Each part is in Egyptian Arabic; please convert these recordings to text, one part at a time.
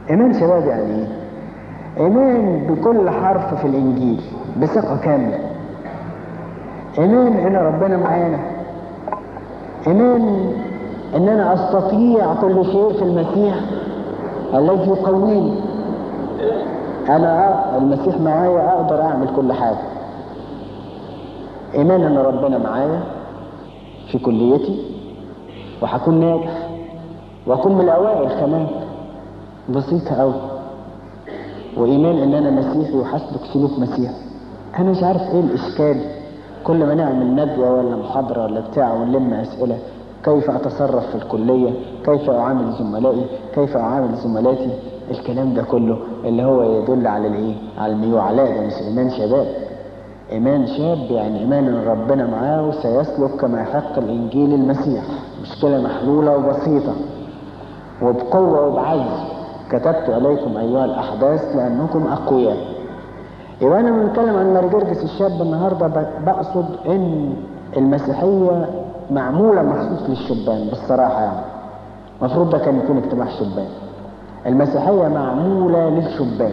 إيمان شباب يعني إيه؟ إيمان بكل حرف في الإنجيل بثقة كاملة إيمان إن ربنا معانا إيمان إن أنا أستطيع كل شيء في المسيح الذي يقويني أنا المسيح معايا أقدر أعمل كل حاجة إيمان إن ربنا معايا في كليتي وهكون ناجح وأكون من الأوائل كمان بسيطة أوي وإيمان إن أنا مسيحي وحسلك سلوك مسيحي أنا مش عارف إيه الإشكال كل ما نعمل ندوة ولا محاضرة ولا بتاع ونلم أسئلة كيف أتصرف في الكلية كيف أعامل زملائي كيف أعامل زملاتي الكلام ده كله اللي هو يدل على الإيه على الميوعة لا ده مش إيمان شباب إيمان شاب يعني إيمان إن ربنا معاه وسيسلك كما يحق الإنجيل المسيح مشكلة محلولة وبسيطة وبقوة وبعز كتبت عليكم أيها الأحداث لأنكم أقوياء يبقى أنا بنتكلم عن مرجرجس الشاب النهاردة بقصد إن المسيحية معمولة مخصوص للشبان بالصراحة يعني المفروض ده كان يكون اجتماع شبان المسيحية معمولة للشبان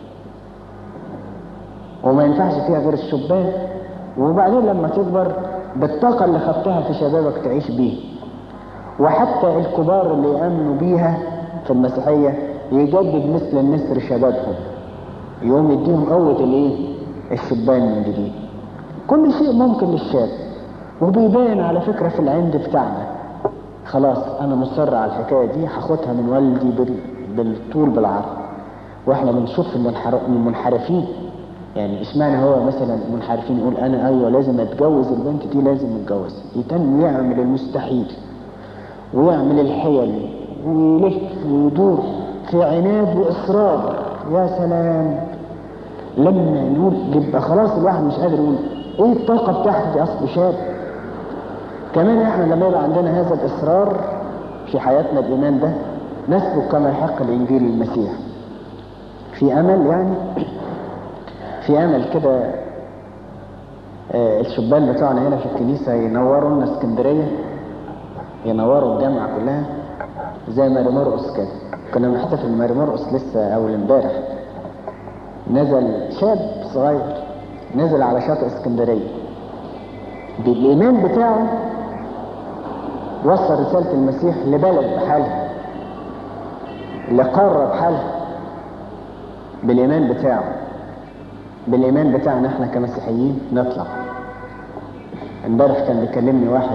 وما ينفعش فيها غير الشبان وبعدين لما تكبر بالطاقة اللي خدتها في شبابك تعيش بيها وحتى الكبار اللي يأمنوا بيها في المسيحية يجدد مثل النسر شبابهم يقوم يديهم قوة الايه الشبان من جديد كل شيء ممكن للشاب وبيبان على فكرة في العند بتاعنا خلاص انا مصر على الحكاية دي هاخدها من والدي بال... بالطول بالعرض واحنا بنشوف المنحرفين يعني اشمعنى هو مثلا منحرفين يقول انا ايوه لازم اتجوز البنت دي لازم اتجوز يتم يعمل المستحيل ويعمل الحيل ويلف ويدور في عناد واصرار يا سلام لما نقول يبقى خلاص الواحد مش قادر يقول ايه الطاقه بتاعتي دي اصل شاب كمان احنا لما يبقى عندنا هذا الاصرار في حياتنا الايمان ده نسلك كما يحق الانجيل المسيح في امل يعني في امل كده آه الشبان بتوعنا هنا في الكنيسه ينوروا لنا اسكندريه ينوروا الجامعه كلها زي ماري مرقص كده كنا بنحتفل ماري مرقص لسه اول امبارح نزل شاب صغير نزل على شاطئ اسكندريه بالايمان بتاعه وصل رساله المسيح لبلد بحالها لقاره بحالها بالايمان بتاعه بالايمان بتاعنا احنا كمسيحيين نطلع امبارح كان بيكلمني واحد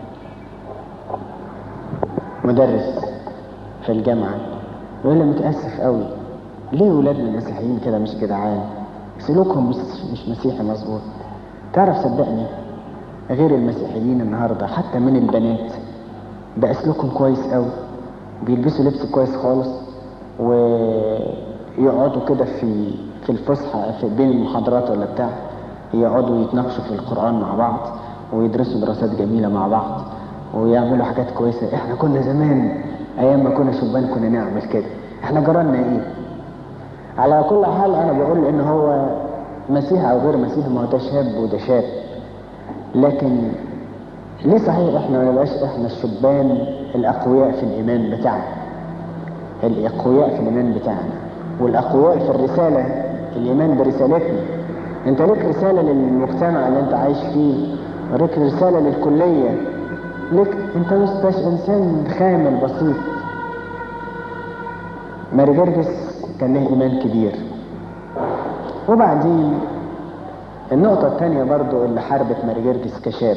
مدرس في الجامعه يقول لي متاسف قوي ليه ولادنا المسيحيين كده مش جدعان سلوكهم مش, مش مسيحي مظبوط تعرف صدقني غير المسيحيين النهارده حتى من البنات بقى سلوكهم كويس قوي بيلبسوا لبس كويس خالص ويقعدوا كده في في الفسحه في بين المحاضرات ولا بتاع يقعدوا يتناقشوا في القران مع بعض ويدرسوا دراسات جميله مع بعض ويعملوا حاجات كويسه احنا كنا زمان ايام ما كنا شبان كنا نعمل كده احنا جرالنا ايه على كل حال انا بقول ان هو مسيح او غير مسيح ما هو ده شاب وده شاب لكن ليه صحيح احنا ما نبقاش احنا الشبان الاقوياء في الايمان بتاعنا الاقوياء في الايمان بتاعنا والاقوياء في الرساله الايمان برسالتنا انت ليك رساله للمجتمع اللي انت عايش فيه وليك رساله للكليه ليك انت مش بس انسان خامل بسيط ماري جرجس كان له ايمان كبير وبعدين النقطة الثانية برضو اللي حاربت ماري جرجس كشاب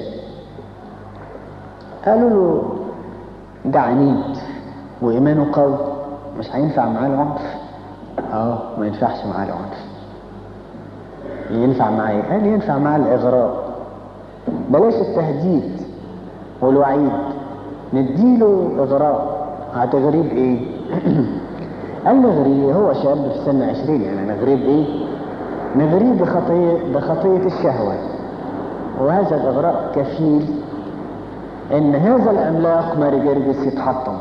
قالوا له ده عنيد وإيمانه قوي مش هينفع معاه العنف اه ما ينفعش معاه العنف ينفع معاه ايه؟ قال ينفع معاه الإغراء بلاش التهديد والوعيد نديله إغراء هتغريب ايه؟ قال نغريه هو شاب في سن عشرين يعني نغريه بايه؟ نغريه بخطية, بخطية الشهوة وهذا الإغراء كفيل إن هذا العملاق ماري جرجس يتحطم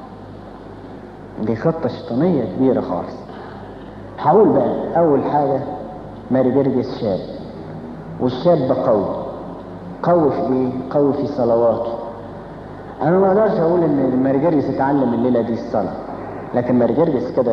دي خطة شيطانية كبيرة خالص هقول بقى أول حاجة ماري جرجس شاب والشاب قوي قوي في إيه؟ قوي في صلواته أنا ما أقدرش أقول إن ماري جرجس اتعلم الليلة دي الصلاة لكن ماري جرجس كده